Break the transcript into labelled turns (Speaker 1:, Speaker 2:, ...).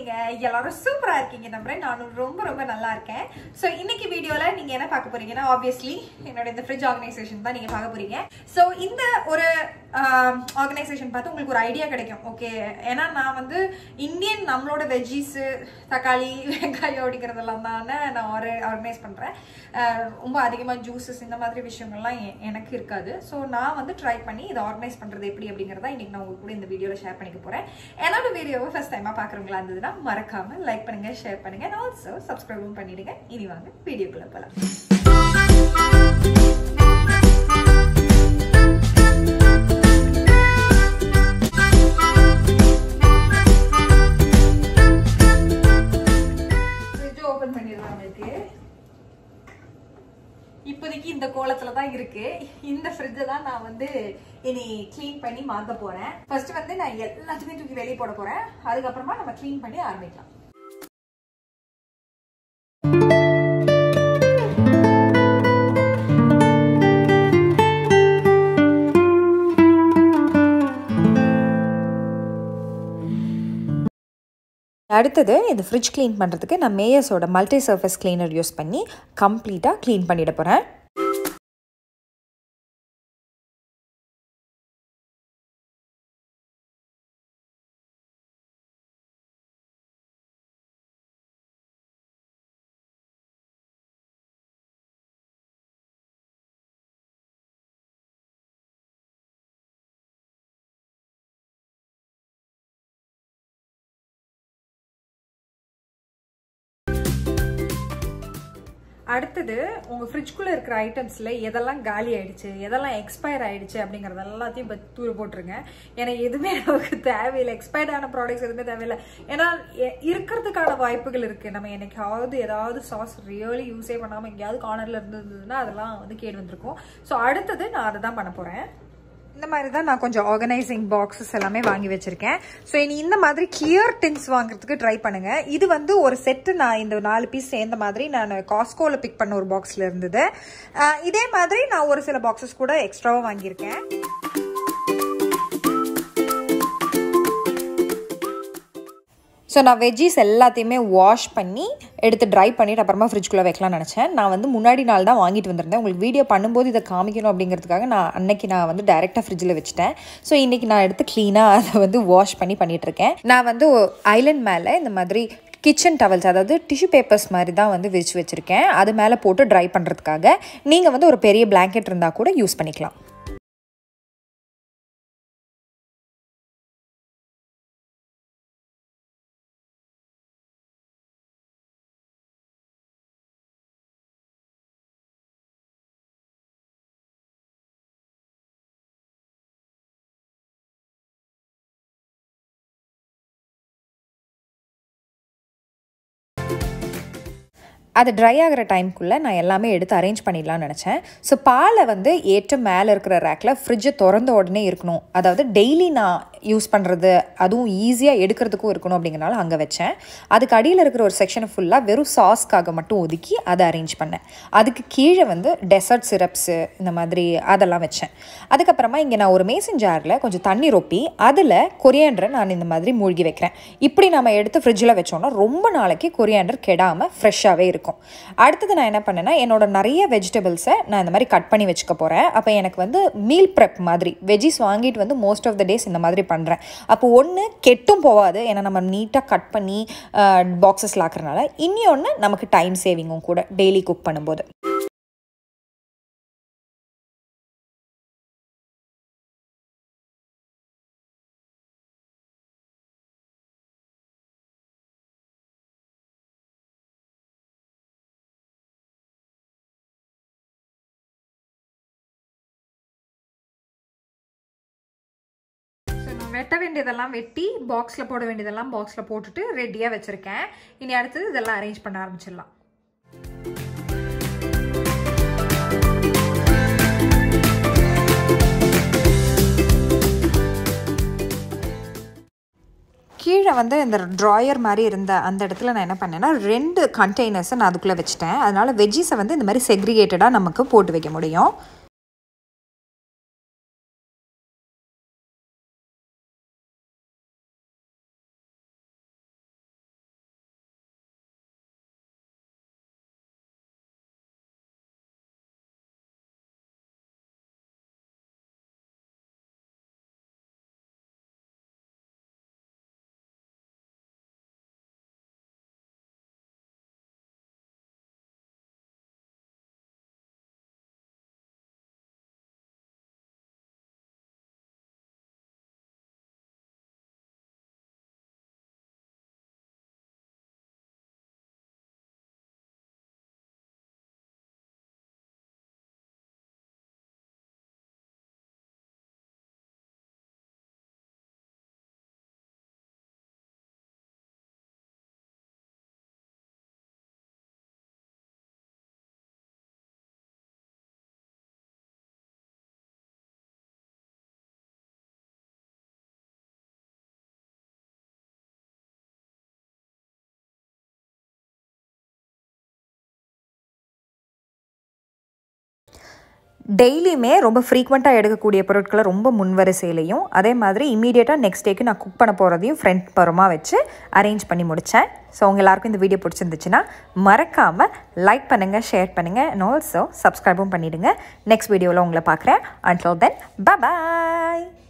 Speaker 1: இருக்கீங்க எல்லாரும் சூப்பரா இருக்கீங்க நம்புறேன் நானும் ரொம்ப ரொம்ப நல்லா இருக்கேன் ஸோ இன்னைக்கு வீடியோல நீங்க என்ன பார்க்க போறீங்கன்னா ஆப்வியஸ்லி என்னோட இந்த ஃப்ரிட்ஜ் ஆர்கனைசேஷன் தான் நீங்க பார்க்க போறீங்க ஸோ இந்த ஒரு ஆர்கனைசேஷன் பார்த்து உங்களுக்கு ஒரு ஐடியா கிடைக்கும் ஓகே ஏன்னா நான் வந்து இந்தியன் நம்மளோட வெஜ்ஜீஸ் தக்காளி வெங்காயம் அப்படிங்கிறதெல்லாம் தானே நான் ஒரு ஆர்கனைஸ் பண்றேன் அஹ் ரொம்ப அதிகமாக ஜூஸஸ் இந்த மாதிரி விஷயங்கள்லாம் எ- எனக்கு இருக்காது ஸோ நான் வந்து ட்ரை பண்ணி இதை ஆர்கனைஸ் பண்ணுறது எப்படி அப்படிங்கிறத இன்னைக்கு நான் உங்களுக்கு கூட இந்த வீடியோவில் ஷேர் பண்ணிக்க போகிறேன் என்னோட வீடியோவை ஃபர்ஸ்ட் டைமாக பார்க்குறவங்களா இருந்ததுன்னா மறக்காம லைக் பண்ணுங்க ஷேர் பண்ணுங்க ஆல்சோ சப்ஸ்கிரைபும் பண்ணிடுங்க இனி வாங்க வீடியோக்குள்ள போகலாம் ஃப்ரிட்ஜ் ஓப்பன் பண்ணிடலாம் உங்களுக்கு இப்போதைக்கு இந்த கோலத்துல தான் இருக்கு இந்த ஃப்ரிட்ஜை தான் நான் வந்து இனி க்ளீன் பண்ணி மாத்த போறேன் ஃபர்ஸ்ட் வந்து நான் எல்லாத்தையுமே தூக்கி வெளியே போட போறேன் அதுக்கப்புறமா நம்ம க்ளீன் பண்ணி ஆரம்பிக்கலாம்
Speaker 2: அடுத்தது இந்த ஃப்ரிட்ஜ் க்ளீன் பண்ணுறதுக்கு நான் மேயர்ஸோட மல்டி சர்ஃபேஸ் கிளீனர் யூஸ் பண்ணி கம்ப்ளீட்டாக க்ளீன் பண்ணிட போகிறேன்
Speaker 1: அடுத்தது உங்க ஃப்ரிட்ஜ்குள்ள இருக்கிற ஐட்டம்ஸ்ல எதெல்லாம் காலி ஆயிடுச்சு எதெல்லாம் எக்ஸ்பயர் ஆயிடுச்சு அப்படிங்கறது எல்லாத்தையும் இப்ப தூர போட்டுருங்க ஏன்னா எதுவுமே நமக்கு தேவையில்லை எக்ஸ்பயர்ட் ஆன ப்ராடக்ட்ஸ் எதுவுமே தேவையில்லை ஏன்னா எ- இருக்கிறதுக்கான வாய்ப்புகள் இருக்கு நம்ம என்னைக்காவது ஏதாவது சாஸ் ரியலி யூஸே பண்ணாம எங்கேயாவது கார்னர்ல இருந்ததுன்னா அதெல்லாம் வந்து கேடு வந்திருக்கும் ஸோ அடுத்தது நான் அதை தான் பண்ண போறேன் இந்த மாதிரி தான் நான் கொஞ்சம் ஆர்கனைசிங் பாக்ஸஸ் எல்லாமே வாங்கி வச்சிருக்கேன் ஸோ இனி இந்த மாதிரி கிளியர் டின்ஸ் வாங்குறதுக்கு ட்ரை பண்ணுங்க இது வந்து ஒரு செட்டு நான் இந்த நாலு பீஸ் சேர்ந்த மாதிரி நான் காஸ்கோவில் பிக் பண்ண ஒரு பாக்ஸில் இருந்தது அஹ் இதே மாதிரி நான் ஒரு சில பாக்ஸஸ் கூட எக்ஸ்ட்ராவாக வாங்கியிருக்கேன்
Speaker 2: ஸோ நான் வெஜ்ஜீஸ் எல்லாத்தையுமே வாஷ் பண்ணி எடுத்து ட்ரை பண்ணிட்டு அப்புறமா ஃப்ரிட்ஜ்குள்ளே வைக்கலாம்னு நினச்சேன் நான் வந்து முன்னாடி நாள் தான் வாங்கிட்டு வந்திருந்தேன் உங்களுக்கு வீடியோ பண்ணும்போது இதை காமிக்கணும் அப்படிங்கிறதுக்காக நான் அன்னைக்கு நான் வந்து டைரெக்டாக ஃப்ரிட்ஜில் வச்சுட்டேன் ஸோ இன்றைக்கி நான் எடுத்து க்ளீனாக அதை வந்து வாஷ் பண்ணி பண்ணிட்டு இருக்கேன் நான் வந்து ஐலண்ட் மேலே இந்த மாதிரி கிச்சன் டவல்ஸ் அதாவது டிஷ்யூ பேப்பர்ஸ் மாதிரி தான் வந்து விரிச்சு வச்சுருக்கேன் அது மேலே போட்டு ட்ரை பண்ணுறதுக்காக நீங்கள் வந்து ஒரு பெரிய blanket இருந்தால் கூட யூஸ் பண்ணிக்கலாம் அது ட்ரை ஆகிற டைம்குள்ளே நான் எல்லாமே எடுத்து அரேஞ்ச் பண்ணிடலாம்னு நினச்சேன் ஸோ பாலை வந்து ஏற்ற மேலே இருக்கிற ரேக்கில் ஃப்ரிட்ஜை திறந்த உடனே இருக்கணும் அதாவது டெய்லி நான் யூஸ் பண்ணுறது அதுவும் ஈஸியாக எடுக்கிறதுக்கும் இருக்கணும் அப்படிங்கிறனால அங்கே வச்சேன் அதுக்கு அடியில் இருக்கிற ஒரு செக்ஷனை ஃபுல்லாக வெறும் சாஸ்க்காக மட்டும் ஒதுக்கி அதை அரேஞ்ச் பண்ணேன் அதுக்கு கீழே வந்து டெசர்ட் சிரப்ஸு இந்த மாதிரி அதெல்லாம் வச்சேன் அதுக்கப்புறமா இங்கே நான் ஒரு மேசன் ஜாரில் கொஞ்சம் தண்ணி ரொப்பி அதில் கொரியாண்டரை நான் இந்த மாதிரி மூழ்கி வைக்கிறேன் இப்படி நம்ம எடுத்து ஃப்ரிட்ஜில் வச்சோம்னா ரொம்ப நாளைக்கு கொரியாண்டர் கெடாமல் ஃப்ரெஷ்ஷாகவே இருக்கும் அடுத்தது நான் என்ன பண்ணேன்னா என்னோட நிறைய வெஜிடபிள்ஸை நான் இந்த மாதிரி கட் பண்ணி வச்சுக்க போகிறேன் அப்போ எனக்கு வந்து மீல் ப்ரெப் மாதிரி வெஜ்ஜீஸ் வாங்கிட்டு வந்து மோஸ்ட் ஆஃப் த டேஸ் இந்த மாதிரி பண்ணுறேன் அப்போ ஒன்று கெட்டும் போகாது ஏன்னா நம்ம நீட்டாக கட் பண்ணி பாக்ஸஸில் ஆக்குறனால இனி ஒன்று நமக்கு டைம் சேவிங்கும் கூட டெய்லி குக் பண்ணும்போது
Speaker 1: ஸோ நான் வெட்ட வேண்டியதெல்லாம் வெட்டி பாக்ஸில் போட வேண்டியதெல்லாம் பாக்ஸில் போட்டுட்டு ரெடியாக வச்சுருக்கேன் இனி அடுத்தது இதெல்லாம் அரேஞ்ச் பண்ண ஆரம்பிச்சிடலாம்
Speaker 2: கீழே வந்து இந்த ட்ராயர் மாதிரி இருந்த அந்த இடத்துல நான் என்ன பண்ணேன்னா ரெண்டு கண்டெய்னர்ஸை நான் அதுக்குள்ளே வச்சுட்டேன் அதனால் வெஜ்ஜீஸை வந்து இந்த மாதிரி செக்ரிகேட்டடாக நமக்கு போட்டு வைக்க முடியும் டெய்லியுமே ரொம்ப ஃப்ரீக்வெண்ட்டாக எடுக்கக்கூடிய பொருட்களை ரொம்ப முன்வரிசையிலையும் அதே மாதிரி இமீடியட்டாக நெக்ஸ்ட் டேக்கு நான் குக் பண்ண போகிறதையும் ஃப்ரண்ட் பரமாக வச்சு அரேஞ்ச் பண்ணி முடித்தேன் ஸோ உங்கள் எல்லாருக்கும் இந்த வீடியோ பிடிச்சிருந்துச்சுன்னா மறக்காமல் லைக் பண்ணுங்கள் ஷேர் பண்ணுங்கள் அண்ட் ஆல்சோ சப்ஸ்கிரைபும் பண்ணிவிடுங்க நெக்ஸ்ட் வீடியோவில் உங்களை பார்க்குறேன் அன்டில் தென் பாய்